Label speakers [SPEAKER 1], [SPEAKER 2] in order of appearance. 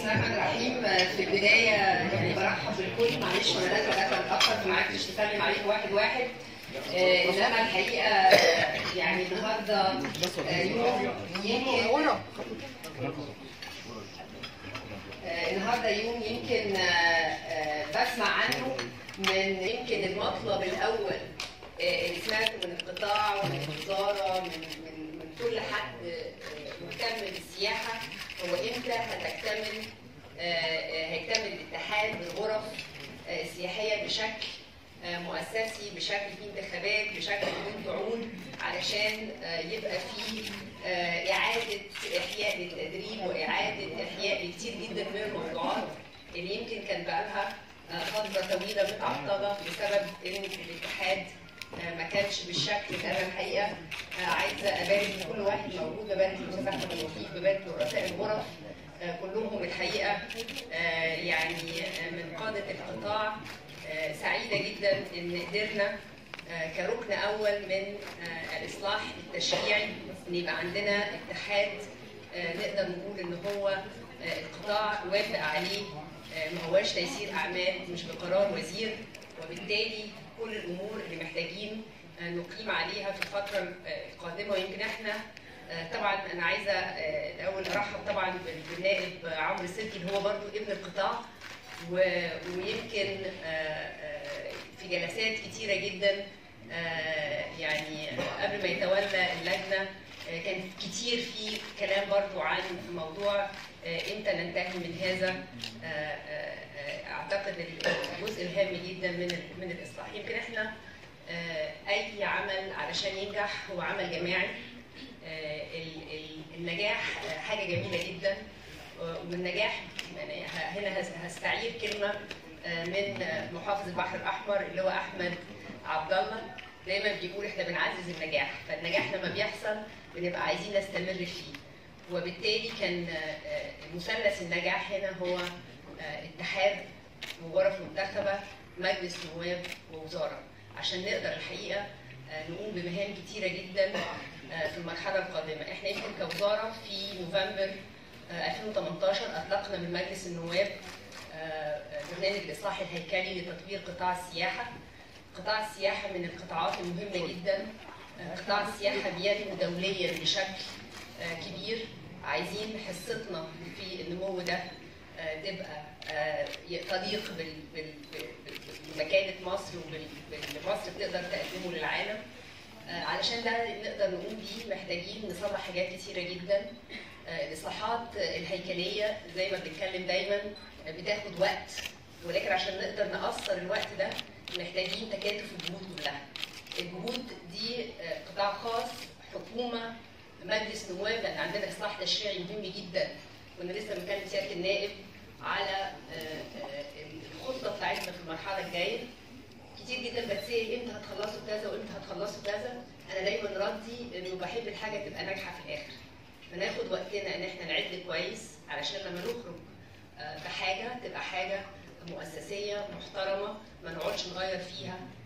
[SPEAKER 1] الرحمن الرحيم في البدايه يعني برحب بالكل معلش وانا نازله داخله متاخر فما عرفتش اسلم عليكم واحد واحد آه، انما الحقيقه آه، يعني النهارده آه، يوم يمكن آه، النهارده يوم يمكن آه، آه، بسمع عنه من يمكن المطلب الاول آه، اللي سمعته من القطاع ومن الوزاره من من من كل حد آه، مهتم بالسياحه هو امتى هتكتمل آه، آه، هيكتمل الاتحاد بالغرف آه، السياحيه بشكل آه، مؤسسي بشكل فيه انتخابات بشكل بدون طعون علشان آه، يبقى فيه آه، إعادة إحياء للتدريب وإعادة إحياء لكتير جدا من الموضوعات اللي يمكن كان بقالها آه، فترة طويلة متعطلة بسبب إن الاتحاد آه، ما كانش بالشكل ده أنا الحقيقة آه، عايزة أبارك لكل واحد موجود ببارك للأستاذ أحمد الوفيق ببارك لرؤساء الغرف آه، كلهم الحقيقة آه، يعني آه، من قادة القطاع آه، سعيدة جدا إن قدرنا آه، كركن اول من آه، الاصلاح التشريعي ان يبقى عندنا اتحاد آه، نقدر نقول ان هو آه، القطاع وافق عليه آه، ما هواش تيسير اعمال مش بقرار وزير وبالتالي كل الامور اللي محتاجين آه، نقيم عليها في الفتره آه، القادمه ويمكن احنا آه، طبعا انا عايزه آه، الاول ارحب طبعا بال- بالنائب عمرو السلكي اللي هو برضو ابن القطاع و- ويمكن آه، آه، في جلسات كتيره جدا آه، يعني قبل ما يتولى اللجنه آه، كان كتير في كلام برضو عن موضوع آه، امتى ننتهي من هذا آه، آه، آه، اعتقد الجزء الهام جدا من ال- من الاصلاح يمكن احنا آه، اي عمل علشان ينجح هو عمل جماعي آه، ال- ال- النجاح آه، حاجه جميله جدا آه، والنجاح يعني ه- هنا هس- هستعير كلمه آه، من آه، محافظ البحر الاحمر اللي هو احمد عبد الله دايما بيقول احنا بنعزز النجاح فالنجاح لما بيحصل بنبقى عايزين نستمر فيه وبالتالي كان آه، آه، مثلث النجاح هنا هو آه، اتحاد وغرف منتخبه مجلس نواب ووزاره عشان نقدر الحقيقه آه، نقوم بمهام كتيره جدا آه، في المرحله القادمه احنا يمكن كوزاره في نوفمبر آه، 2018 اطلقنا من مجلس النواب آه، برنامج الاصلاح الهيكلي لتطوير قطاع السياحه قطاع السياحه من القطاعات المهمه جدا آه، قطاع السياحه بينمو دوليا بشكل آه، كبير عايزين حصتنا في النمو ده آه، تبقى آه، تليق بال- بال- بال- بمكانه مصر وباللي مصر بتقدر تقدمه للعالم آه، علشان ده نقدر نقوم بيه محتاجين نصلح حاجات كتيره جدا آه، الاصلاحات الهيكليه زي ما بنتكلم دايما آه، بتاخد وقت ولكن عشان نقدر نقصر الوقت ده محتاجين تكاتف الجهود كلها الجهود دي آه، قطاع خاص حكومه مجلس نواب لان عندنا اصلاح تشريعي مهم جدا كنا لسه بنتكلم سياده النائب على آه، آه، الخطه بتاعتنا في المرحله الجايه كتير جدا بتسال امتى هتخلصوا كذا وامتى هتخلصوا كذا انا دايما ردي انه بحب الحاجه تبقى ناجحه في الاخر فناخد وقتنا ان احنا نعد كويس علشان لما نخرج آه، بحاجه تبقى حاجه مؤسسيه محترمه ما نقعدش نغير فيها